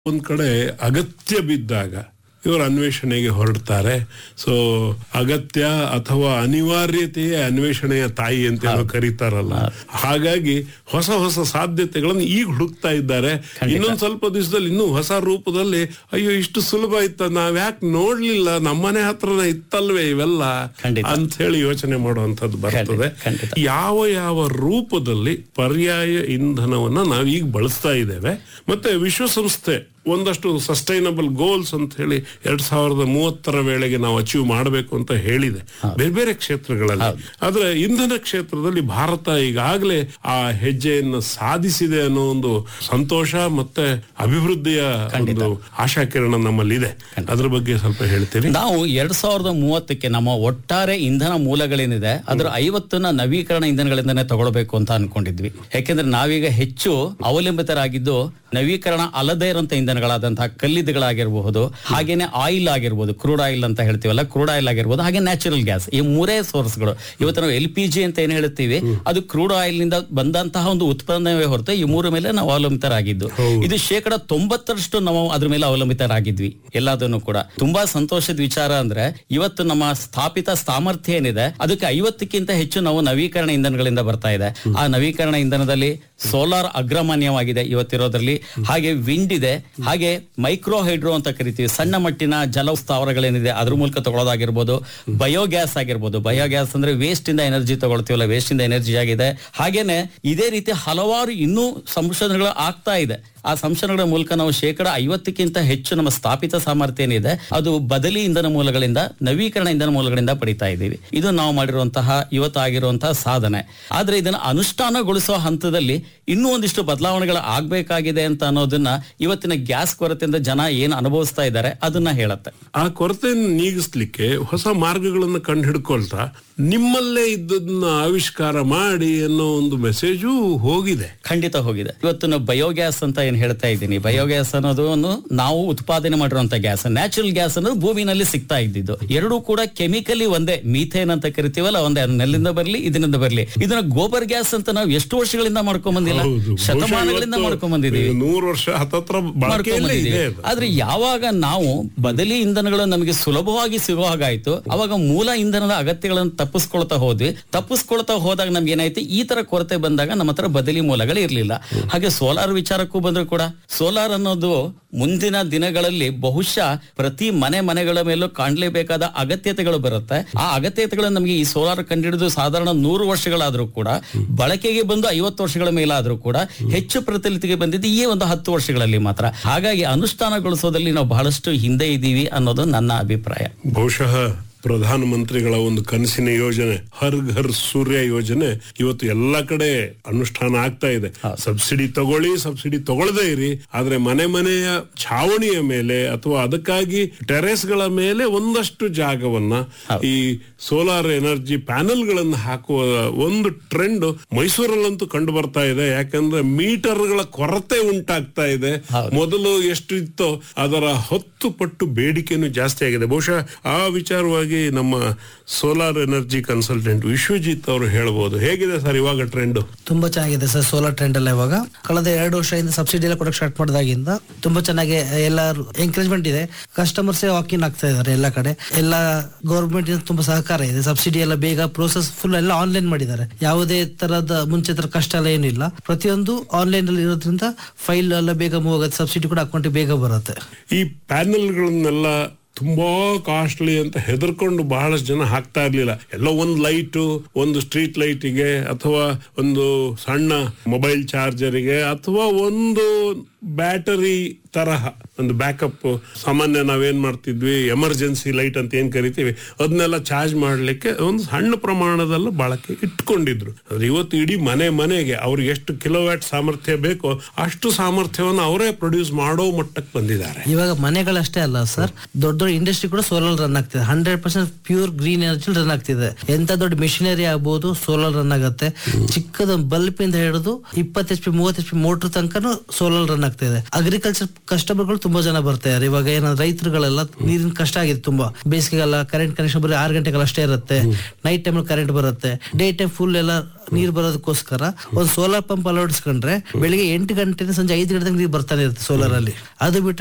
ಒಂದ್ ಕಡೆ ಅಗತ್ಯ ಬಿದ್ದಾಗ ಇವರು ಅನ್ವೇಷಣೆಗೆ ಹೊರಡ್ತಾರೆ ಸೊ ಅಗತ್ಯ ಅಥವಾ ಅನಿವಾರ್ಯತೆಯೇ ಅನ್ವೇಷಣೆಯ ತಾಯಿ ಅಂತ ಏನೋ ಕರೀತಾರಲ್ಲ ಹಾಗಾಗಿ ಹೊಸ ಹೊಸ ಸಾಧ್ಯತೆಗಳನ್ನು ಈಗ ಹುಡುಕ್ತಾ ಇದ್ದಾರೆ ಇನ್ನೊಂದ್ ಸ್ವಲ್ಪ ದಿವಸದಲ್ಲಿ ಇನ್ನೂ ಹೊಸ ರೂಪದಲ್ಲಿ ಅಯ್ಯೋ ಇಷ್ಟು ಸುಲಭ ಇತ್ತ ನಾವ್ ಯಾಕೆ ನೋಡ್ಲಿಲ್ಲ ನಮ್ಮನೆ ಹತ್ರನೇ ಇತ್ತಲ್ವೇ ಇವೆಲ್ಲ ಖಂಡಿತ. ಅಂತ ಹೇಳಿ ಯೋಚನೆ ಮಾಡುವಂತದ್ದು ಬರ್ತದೆ ಖಂಡಿತ. ಯಾವ ಯಾವ ರೂಪದಲ್ಲಿ ಪರ್ಯಾಯ ಇಂಧನವನ್ನ ನಾವೀಗ ಬಳಸ್ತಾ ಇದ್ದೇವೆ ಮತ್ತೆ ವಿಶ್ವಸಂಸ್ಥೆ ಒಂದಷ್ಟು ಸಸ್ಟೈನಬಲ್ ಗೋಲ್ಸ್ ಅಂತ ಹೇಳಿ ಎರಡ್ ಸಾವಿರದ ಮೂವತ್ತರ ವೇಳೆಗೆ ನಾವು ಅಚೀವ್ ಮಾಡಬೇಕು ಅಂತ ಹೇಳಿದೆ ಬೇರೆ ಬೇರೆ ಕ್ಷೇತ್ರಗಳಲ್ಲಿ ಆದ್ರೆ ಇಂಧನ ಕ್ಷೇತ್ರದಲ್ಲಿ ಭಾರತ ಈಗಾಗಲೇ ಆ ಹೆಜ್ಜೆಯನ್ನು ಸಾಧಿಸಿದೆ ಅನ್ನೋ ಒಂದು ಸಂತೋಷ ಮತ್ತೆ ಅಭಿವೃದ್ಧಿಯ ಒಂದು ಆಶಾಕಿರಣ ನಮ್ಮಲ್ಲಿದೆ ಅದ್ರ ಬಗ್ಗೆ ಸ್ವಲ್ಪ ಹೇಳ್ತೀರಿ ನಾವು ಎರಡ್ ಸಾವಿರದ ಮೂವತ್ತಕ್ಕೆ ನಮ್ಮ ಒಟ್ಟಾರೆ ಇಂಧನ ಮೂಲಗಳೇನಿದೆ ಅದರ ಐವತ್ತನ್ನ ನವೀಕರಣ ಇಂಧನಗಳಿಂದನೇ ತಗೊಳ್ಬೇಕು ಅಂತ ಅನ್ಕೊಂಡಿದ್ವಿ ಯಾಕೆಂದ್ರೆ ನಾವೀಗ ಹೆಚ್ಚು ಅವಲಂಬಿತರಾಗಿದ್ದು ನವೀಕರಣ ಅಲ್ಲದೇ ಇರುವಂತ ಇಂಧನಗಳಾದಂತಹ ಕಲ್ಲಿದ್ದಗಳಾಗಿರಬಹುದು ಹಾಗೇನೆ ಆಯಿಲ್ ಆಗಿರ್ಬೋದು ಕ್ರೂಡ್ ಆಯಿಲ್ ಅಂತ ಹೇಳ್ತೀವಲ್ಲ ಕ್ರೂಡ್ ಆಯಿಲ್ ಆಗಿರ್ಬೋದು ಹಾಗೆ ನ್ಯಾಚುರಲ್ ಗ್ಯಾಸ್ ಈ ಮೂರೇ ಸೋರ್ಸ್ಗಳು ಇವತ್ತು ನಾವು ಎಲ್ ಪಿ ಜಿ ಅಂತ ಏನ್ ಹೇಳ್ತೀವಿ ಅದು ಕ್ರೂಡ್ ಆಯಿಲ್ ನಿಂದ ಬಂದಂತಹ ಒಂದು ಉತ್ಪನ್ನವೇ ಹೊರತು ಈ ಮೂರ ಮೇಲೆ ನಾವು ಅವಲಂಬಿತರಾಗಿದ್ದು ಇದು ಶೇಕಡ ತೊಂಬತ್ತರಷ್ಟು ನಾವು ಅದ್ರ ಮೇಲೆ ಅವಲಂಬಿತರಾಗಿದ್ವಿ ಎಲ್ಲದನ್ನು ಕೂಡ ತುಂಬಾ ಸಂತೋಷದ ವಿಚಾರ ಅಂದ್ರೆ ಇವತ್ತು ನಮ್ಮ ಸ್ಥಾಪಿತ ಸಾಮರ್ಥ್ಯ ಏನಿದೆ ಅದಕ್ಕೆ ಐವತ್ತಕ್ಕಿಂತ ಹೆಚ್ಚು ನಾವು ನವೀಕರಣ ಇಂಧನಗಳಿಂದ ಬರ್ತಾ ಇದೆ ಆ ನವೀಕರಣ ಇಂಧನದಲ್ಲಿ ಸೋಲಾರ್ ಅಗ್ರಮಾನ್ಯವಾಗಿದೆ ಇವತ್ತಿರೋದ್ರಲ್ಲಿ ಹಾಗೆ ವಿಂಡ್ ಇದೆ ಹಾಗೆ ಮೈಕ್ರೋ ಹೈಡ್ರೋ ಅಂತ ಕರಿತೀವಿ ಸಣ್ಣ ಮಟ್ಟಿನ ಜಲ ಸ್ಥಾವರಗಳೇನಿದೆ ಅದ್ರ ಮೂಲಕ ತಗೊಳ್ಳೋದಾಗಿರ್ಬೋದು ಬಯೋಗ್ಯಾಸ್ ಆಗಿರ್ಬೋದು ಬಯೋಗ್ಯಾಸ್ ಅಂದ್ರೆ ವೇಸ್ಟ್ ಇಂದ ಎನರ್ಜಿ ತಗೊಳ್ತೀವಲ್ಲ ವೇಸ್ಟ್ ಇಂದ ಎನರ್ಜಿ ಆಗಿದೆ ಹಾಗೇನೆ ಇದೇ ರೀತಿ ಹಲವಾರು ಇನ್ನೂ ಸಂಶೋಧನೆಗಳು ಆಗ್ತಾ ಇದೆ ಆ ಸಂಶೋಧನೆಗಳ ಮೂಲಕ ನಾವು ಶೇಕಡ ಐವತ್ತಕ್ಕಿಂತ ಹೆಚ್ಚು ನಮ್ಮ ಸ್ಥಾಪಿತ ಸಾಮರ್ಥ್ಯ ಏನಿದೆ ಅದು ಬದಲಿ ಇಂಧನ ಮೂಲಗಳಿಂದ ನವೀಕರಣ ಇಂಧನ ಮೂಲಗಳಿಂದ ಪಡಿತಾ ಇದ್ದೀವಿ ಇದು ನಾವು ಮಾಡಿರುವಂತಹ ಇವತ್ತಾಗಿರುವಂತಹ ಸಾಧನೆ ಆದ್ರೆ ಇದನ್ನ ಅನುಷ್ಠಾನಗೊಳಿಸುವ ಹಂತದಲ್ಲಿ ಇನ್ನೂ ಒಂದಿಷ್ಟು ಬದಲಾವಣೆಗಳು ಆಗ್ಬೇಕಾಗಿದೆ ಅಂತ ಅನ್ನೋದನ್ನ ಇವತ್ತಿನ ಗ್ಯಾಸ್ ಕೊರತೆಯಿಂದ ಜನ ಏನು ಅನುಭವಿಸ್ತಾ ಇದ್ದಾರೆ ಅದನ್ನ ಹೇಳುತ್ತೆ ಆ ಕೊರತೆಯನ್ನು ನೀಗಿಸ್ಲಿಕ್ಕೆ ಹೊಸ ಮಾರ್ಗಗಳನ್ನು ಕಂಡು ಹಿಡ್ಕೊಳ್ತಾ ನಿಮ್ಮಲ್ಲೇ ಇದ್ದದನ್ನ ಆವಿಷ್ಕಾರ ಮಾಡಿ ಅನ್ನೋ ಒಂದು ಮೆಸೇಜು ಹೋಗಿದೆ ಖಂಡಿತ ಹೋಗಿದೆ ಇವತ್ತು ನಾವು ಬಯೋಗ್ಯಾಸ್ ಅಂತ ಏನ್ ಹೇಳ್ತಾ ಇದ್ದೀನಿ ಬಯೋಗ್ಯಾಸ್ ಅನ್ನೋದು ಒಂದು ನಾವು ಉತ್ಪಾದನೆ ಮಾಡಿರುವಂತ ಗ್ಯಾಸ್ ನ್ಯಾಚುರಲ್ ಗ್ಯಾಸ್ ಅನ್ನೋದು ಭೂಮಿನಲ್ಲಿ ಸಿಗ್ತಾ ಇದ್ದಿದ್ದು ಎರಡೂ ಕೂಡ ಕೆಮಿಕಲಿ ಒಂದೇ ಮೀಥೇನ್ ಅಂತ ಕರಿತೀವಲ್ಲ ಒಂದೇ ಅದು ನೆಲ್ಲಿಂದ ಬರ್ಲಿ ಇದರಿಂದ ಬರ್ಲಿ ಇದನ್ನ ಗೋಬರ್ ಗ್ಯಾಸ್ ಅಂತ ನಾವು ಎಷ್ಟು ವರ್ಷಗಳಿಂದ ಮಾಡ್ಕೊಂಡ್ ಬಂದಿಲ್ಲ ಹೌದು. ಶತಮಾನಗಳಿಂದ ಬಹುಶಃ ಮಾಡ್ಕೊಂಡ್ ಬಂದಿದ್ದೀವಿ ಇವತ್ತು ನೂರು ವರ್ಷ ಹತ್ತತ್ರ ಬಳಕೆಯಲ್ಲೇ ಮಾಡ್ಕೊಂಡ್ಬಂದಿದ್ದೀವಿ. ಇದೆ ಅದು. ಆದ್ರೆ ಯಾವಾಗ ನಾವು ಬದಲಿ ಇಂಧನಗಳು ನಮಗೆ ಸುಲಭವಾಗಿ ಸಿಗೋ ಹಾಗಾಯ್ತು ಅವಾಗ ಮೂಲ ಇಂಧನದ ಅಗತ್ಯಗಳನ್ನು ತಪ್ಪಿಸ್ಕೊಳ್ತಾ ಹೋದ್ವಿ ತಪ್ಪಿಸ್ಕೊಳ್ತಾ ಹೋದಾಗ ನಮ್ಗೆ ಏನಾಯ್ತು ಈ ತರ ಕೊರತೆ ಬಂದಾಗ ನಮ್ಮ ಹತ್ರ ಬದಲಿ ಮೂಲಗಳು ಇರ್ಲಿಲ್ಲ ಹಾಗೆ ಸೋಲಾರ್ ವಿಚಾರಕ್ಕೂ ಬಂದ್ರು ಕೂಡ ಸೋಲಾರ್ ಅನ್ನೋದು ಮುಂದಿನ ದಿನಗಳಲ್ಲಿ ಬಹುಶಃ ಪ್ರತಿ ಮನೆ ಮನೆಗಳ ಮೇಲೂ ಕಾಣ್ಲೇಬೇಕಾದ ಅಗತ್ಯತೆಗಳು ಬರುತ್ತೆ ಆ ಅಗತ್ಯತೆಗಳು ನಮಗೆ ಈ ಸೋಲಾರ್ ಕಂಡಿಡಿದು ಸಾಧಾರಣ ನೂರು ವರ್ಷಗಳಾದ್ರೂ ಕೂಡ ಬಳಕೆಗೆ ಬಂದು ಐವತ್ತು ವರ್ಷಗಳ ಮೇಲಾದ್ರೂ ಕೂಡ ಹೆಚ್ಚು ಪ್ರಚಲಿತಿಗೆ ಬಂದಿದ್ದು ಈ ಒಂದು ಹತ್ತು ವರ್ಷಗಳಲ್ಲಿ ಮಾತ್ರ ಹಾಗಾಗಿ ಅನುಷ್ಠಾನಗೊಳಿಸೋದಲ್ಲಿ ನಾವು ಬಹಳಷ್ಟು ಹಿಂದೆ ಇದ್ದೀವಿ ಅನ್ನೋದು ನನ್ನ ಅಭಿಪ್ರಾಯ ಬಹುಶಃ ಪ್ರಧಾನ ಮಂತ್ರಿಗಳ ಒಂದು ಕನಸಿನ ಯೋಜನೆ ಹರ್ ಘರ್ ಸೂರ್ಯ ಯೋಜನೆ ಇವತ್ತು ಎಲ್ಲ ಕಡೆ ಅನುಷ್ಠಾನ ಆಗ್ತಾ ಇದೆ ಸಬ್ಸಿಡಿ ತಗೊಳ್ಳಿ ಸಬ್ಸಿಡಿ ತಗೊಳ್ಳದೇ ಇರಿ ಆದ್ರೆ ಮನೆ ಮನೆಯ ಛಾವಣಿಯ ಮೇಲೆ ಅಥವಾ ಅದಕ್ಕಾಗಿ ಟೆರೆಸ್ ಗಳ ಮೇಲೆ ಒಂದಷ್ಟು ಜಾಗವನ್ನ ಈ ಸೋಲಾರ್ ಎನರ್ಜಿ ಪ್ಯಾನೆಲ್ ಗಳನ್ನ ಹಾಕುವ ಒಂದು ಟ್ರೆಂಡ್ ಮೈಸೂರಲ್ಲಂತೂ ಕಂಡು ಬರ್ತಾ ಇದೆ ಯಾಕಂದ್ರೆ ಮೀಟರ್ಗಳ ಕೊರತೆ ಉಂಟಾಗ್ತಾ ಇದೆ ಮೊದಲು ಎಷ್ಟು ಇತ್ತೋ ಅದರ ಹತ್ತು ಪಟ್ಟು ಬೇಡಿಕೆನೂ ಜಾಸ್ತಿ ಆಗಿದೆ ಬಹುಶಃ ಆ ವಿಚಾರವಾಗಿ ನಮ್ಮ ಸೋಲಾರ್ ಎನರ್ಜಿ ಕನ್ಸಲ್ಟೆಂಟ್ ವಿಶ್ವಜಿತ್ ಅವರು ಹೇಳ್ಬೋದು ಹೇಗಿದೆ ಸರ್ ಇವಾಗ ಟ್ರೆಂಡ್ ತುಂಬಾ ಚೆನ್ನಾಗಿದೆ ಸರ್ ಸೋಲಾರ್ ಟ್ರೆಂಡ್ ಎಲ್ಲ ಇವಾಗ ಕಳೆದ ಎರಡು ವರ್ಷದಿಂದ ಸಬ್ಸಿಡಿ ಎಲ್ಲ ಕೊಡಕ್ಕೆ ಸ್ಟಾರ್ಟ್ ಮಾಡಿದಾಗಿಂದ ತುಂಬಾ ಚೆನ್ನಾಗಿ ಎಲ್ಲರೂ ಎಂಕರೇಜ್ಮೆಂಟ್ ಇದೆ ಕಸ್ಟಮರ್ಸ್ ವಾಕಿನ್ ಆಗ್ತಾ ಇದಾರೆ ಎಲ್ಲ ಕಡೆ ಎಲ್ಲ ಗೌರ್ಮೆಂಟ್ ತುಂಬಾ ಸಹಕಾರ ಇದೆ ಸಬ್ಸಿಡಿ ಎಲ್ಲ ಬೇಗ ಪ್ರೋಸೆಸ್ ಫುಲ್ ಎಲ್ಲ ಆನ್ಲೈನ್ ಮಾಡಿದ್ದಾರೆ ಯಾವುದೇ ತರದ ಮುಂಚೆ ತರ ಕಷ್ಟ ಎಲ್ಲ ಏನಿಲ್ಲ ಪ್ರತಿಯೊಂದು ಆನ್ಲೈನ್ ಅಲ್ಲಿ ಇರೋದ್ರಿಂದ ಫೈಲ್ ಎಲ್ಲ ಬೇಗ ಮೂವ್ ಆಗುತ್ತೆ ಸಬ್ಸಿಡಿ ಕೂಡ ಅಕೌಂಟ್ ಬೇಗ ಬರುತ್ತೆ ಈ ಪ್ಯಾನೆಲ್ಗಳನ್ನೆಲ್ಲ ತುಂಬಾ ಕಾಸ್ಟ್ಲಿ ಅಂತ ಹೆದರ್ಕೊಂಡು ಬಹಳಷ್ಟು ಜನ ಹಾಕ್ತಾ ಇರ್ಲಿಲ್ಲ ಎಲ್ಲೋ ಒಂದು ಲೈಟು ಒಂದು ಸ್ಟ್ರೀಟ್ ಲೈಟಿಗೆ ಅಥವಾ ಒಂದು ಸಣ್ಣ ಮೊಬೈಲ್ ಚಾರ್ಜರಿಗೆ ಅಥವಾ ಒಂದು ಬ್ಯಾಟರಿ ತರಹ ಒಂದು ಬ್ಯಾಕಪ್ ಸಾಮಾನ್ಯ ನಾವೇನ್ ಮಾಡ್ತಿದ್ವಿ ಎಮರ್ಜೆನ್ಸಿ ಲೈಟ್ ಅಂತ ಏನ್ ಕರಿತೀವಿ ಅದನ್ನೆಲ್ಲ ಚಾರ್ಜ್ ಮಾಡ್ಲಿಕ್ಕೆ ಒಂದು ಸಣ್ಣ ಪ್ರಮಾಣದಲ್ಲ ಬಳಕೆ ಇಟ್ಕೊಂಡಿದ್ರು ಆದ್ರೆ ಇವತ್ತು ಇಡೀ ಮನೆ ಮನೆಗೆ ಅವ್ರಿಗೆ ಎಷ್ಟು ಕಿಲೋವ್ಯಾಟ್ ಸಾಮರ್ಥ್ಯ ಬೇಕೋ ಅಷ್ಟು ಸಾಮರ್ಥ್ಯವನ್ನು ಅವರೇ ಪ್ರೊಡ್ಯೂಸ್ ಮಾಡೋ ಮಟ್ಟಕ್ಕೆ ಬಂದಿದ್ದಾರೆ ಇವಾಗ ಮನೆಗಳಷ್ಟೇ ಅಲ್ಲ ಸರ್ ದೊಡ್ಡ ದೊಡ್ಡ ಇಂಡಸ್ಟ್ರಿ ಕೂಡ ಸೋಲಾರ್ ರನ್ ಆಗ್ತಿದೆ hundred percent pure green energy run ಆಗ್ತಿದೆ ಎಂತ ದೊಡ್ಡ ಮಿಷಿನರಿ ಆಗ್ಬೋದು ಸೋಲಾರ್ ರನ್ ಆಗುತ್ತೆ ಚಿಕ್ಕದ ಬಲ್ಬ್ ಇಂದ ಹಿಡಿದು ಇಪ್ಪತ್ತು ಎಚ್ ಪಿ ಮೂವತ್ತು ಎಚ್ ಪಿ ಮೋಟರ್ ತನಕನು ಸೋಲಾರ್ ರನ್ ಆಗ್ತಾ ಇದೆ ಅಗ್ರಿಕಲ್ಚರ್ ಕಸ್ಟಮರ್ಗಳು ತುಂಬಾ ಜನ ಬರ್ತಾ ಇದ್ದಾರೆ ಇವಾಗ ಏನಾದ್ರು ರೈತರುಗಳೆಲ್ಲ ನೀರಿನ ಕಷ್ಟ ಆಗಿದೆ ತುಂಬಾ ಬೇಸಿಗೆಲ್ಲ ಕರೆಂಟ್ ಕನೆಕ್ಷನ್ ಬರೀ ಆರು ಗಂಟೆಗೆಲ್ಲ ಅಷ್ಟೇ ಇರುತ್ತೆ ನೈಟ್ ಟೈಮ್ ಕರೆಂಟ್ ಬರುತ್ತೆ ಡೇ ಟೈಮ್ ಫುಲ್ ಎಲ್ಲ ನೀರು ಬರೋದಕ್ಕೋಸ್ಕರ ಒಂದು ಸೋಲಾರ್ ಪಂಪ್ ಅಳವಡಿಸ್ಕೊಂಡ್ರೆ ಬೆಳಿಗ್ಗೆ ಎಂಟು ಗಂಟೆಯಿಂದ ಸಂಜೆ ಐದು ಗಂಟೆ ನೀರು ಬರ್ತಾನೆ ಇರುತ್ತೆ ಸೋಲಾರ್ ಅಲ್ಲಿ ಅದು ಬಿಟ್ಟರೆ